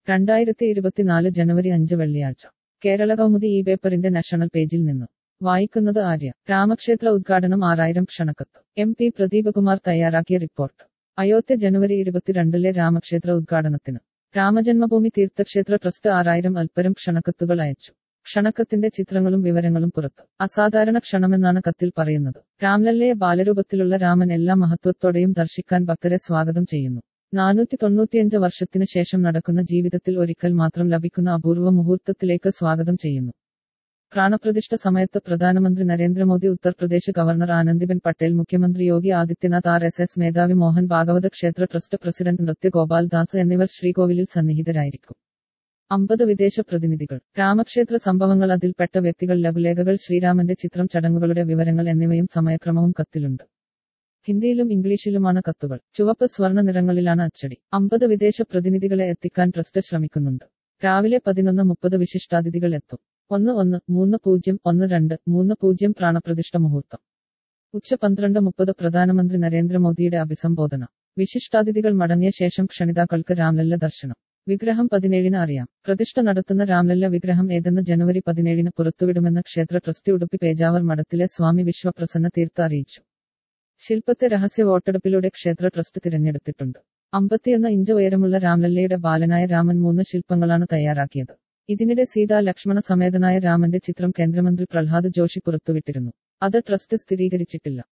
രണ്ടായിരത്തി ഇരുപത്തിനാല് ജനുവരി അഞ്ച് വെള്ളിയാഴ്ച കേരള കൗമുദി ഈ പേപ്പറിന്റെ നാഷണൽ പേജിൽ നിന്നും വായിക്കുന്നത് ആര്യ രാമക്ഷേത്ര ഉദ്ഘാടനം ആറായിരം ക്ഷണക്കത്ത് എം പി പ്രദീപകുമാർ തയ്യാറാക്കിയ റിപ്പോർട്ട് അയോധ്യ ജനുവരി ഇരുപത്തിരണ്ടിലെ രാമക്ഷേത്ര ഉദ്ഘാടനത്തിന് രാമജന്മഭൂമി തീർത്ഥക്ഷേത്ര ട്രസ്റ്റ് ആറായിരം അൽപ്പരം ക്ഷണക്കത്തുകൾ അയച്ചു ക്ഷണക്കത്തിന്റെ ചിത്രങ്ങളും വിവരങ്ങളും പുറത്ത് അസാധാരണ ക്ഷണമെന്നാണ് കത്തിൽ പറയുന്നത് രാംലല്ലയെ ബാലരൂപത്തിലുള്ള രാമൻ എല്ലാ മഹത്വത്തോടെയും ദർശിക്കാൻ ഭക്തരെ സ്വാഗതം ചെയ്യുന്നു നാനൂറ്റി തൊണ്ണൂറ്റിയഞ്ച് വർഷത്തിന് ശേഷം നടക്കുന്ന ജീവിതത്തിൽ ഒരിക്കൽ മാത്രം ലഭിക്കുന്ന അപൂർവ മുഹൂർത്തത്തിലേക്ക് സ്വാഗതം ചെയ്യുന്നു പ്രാണപ്രതിഷ്ഠ സമയത്ത് പ്രധാനമന്ത്രി നരേന്ദ്രമോദി ഉത്തർപ്രദേശ് ഗവർണർ ആനന്ദിബെൻ പട്ടേൽ മുഖ്യമന്ത്രി Yogi Adityanath R S S മേധാവി മോഹൻ ഭാഗവത ക്ഷേത്ര ട്രസ്റ്റ് പ്രസിഡന്റ് നൃത്യ ഗോപാൽ ദാസ് എന്നിവർ ശ്രീകോവിലിൽ സന്നിഹിതരായിരിക്കും അമ്പത് വിദേശ പ്രതിനിധികൾ രാമക്ഷേത്ര സംഭവങ്ങൾ അതിൽപ്പെട്ട വ്യക്തികൾ ലഘുലേഖകൾ ശ്രീരാമന്റെ ചിത്രം ചടങ്ങുകളുടെ വിവരങ്ങൾ എന്നിവയും സമയക്രമവും കത്തിലുണ്ട് ഹിന്ദിയിലും ഇംഗ്ലീഷിലുമാണ് കത്തുകൾ ചുവപ്പ് സ്വർണ്ണ നിറങ്ങളിലാണ് അച്ചടി അമ്പത് വിദേശ പ്രതിനിധികളെ എത്തിക്കാൻ ട്രസ്റ്റ് ശ്രമിക്കുന്നുണ്ട് രാവിലെ പതിനൊന്ന് മുപ്പത് വിശിഷ്ടാതിഥികൾ എത്തും ഒന്ന് ഒന്ന് മൂന്ന് പൂജ്യം ഒന്ന് രണ്ട് മൂന്ന് പൂജ്യം പ്രാണപ്രതിഷ്ഠ മുഹൂർത്തം ഉച്ച പന്ത്രണ്ട് മുപ്പത് പ്രധാനമന്ത്രി നരേന്ദ്രമോദിയുടെ അഭിസംബോധന വിശിഷ്ടാതിഥികൾ മടങ്ങിയ ശേഷം ക്ഷണിതാക്കൾക്ക് രാംലല്ല ദർശനം വിഗ്രഹം പതിനേഴിന് അറിയാം പ്രതിഷ്ഠ നടത്തുന്ന രാംലല്ല വിഗ്രഹം ഏതെന്ന് ജനുവരി പതിനേഴിന് പുറത്തുവിടുമെന്ന് ക്ഷേത്ര ട്രസ്റ്റി ഉടുപ്പി പേജാവർ മഠത്തിലെ സ്വാമി വിശ്വപ്രസന്ന തീർത്ഥ അറിയിച്ചു ശില്പത്തെ രഹസ്യ വോട്ടെടുപ്പിലൂടെ ക്ഷേത്ര ട്രസ്റ്റ് തിരഞ്ഞെടുത്തിട്ടുണ്ട് അമ്പത്തിയൊന്ന് ഇഞ്ച് ഉയരമുള്ള രാംലല്ലയുടെ ബാലനായ രാമൻ മൂന്ന് ശില്പങ്ങളാണ് തയ്യാറാക്കിയത് ഇതിനിടെ സീതാ ലക്ഷ്മണ സമേതനായ രാമന്റെ ചിത്രം കേന്ദ്രമന്ത്രി പ്രഹ്ലാദ് ജോഷി പുറത്തുവിട്ടിരുന്നു അത് ട്രസ്റ്റ് സ്ഥിരീകരിച്ചിട്ടില്ല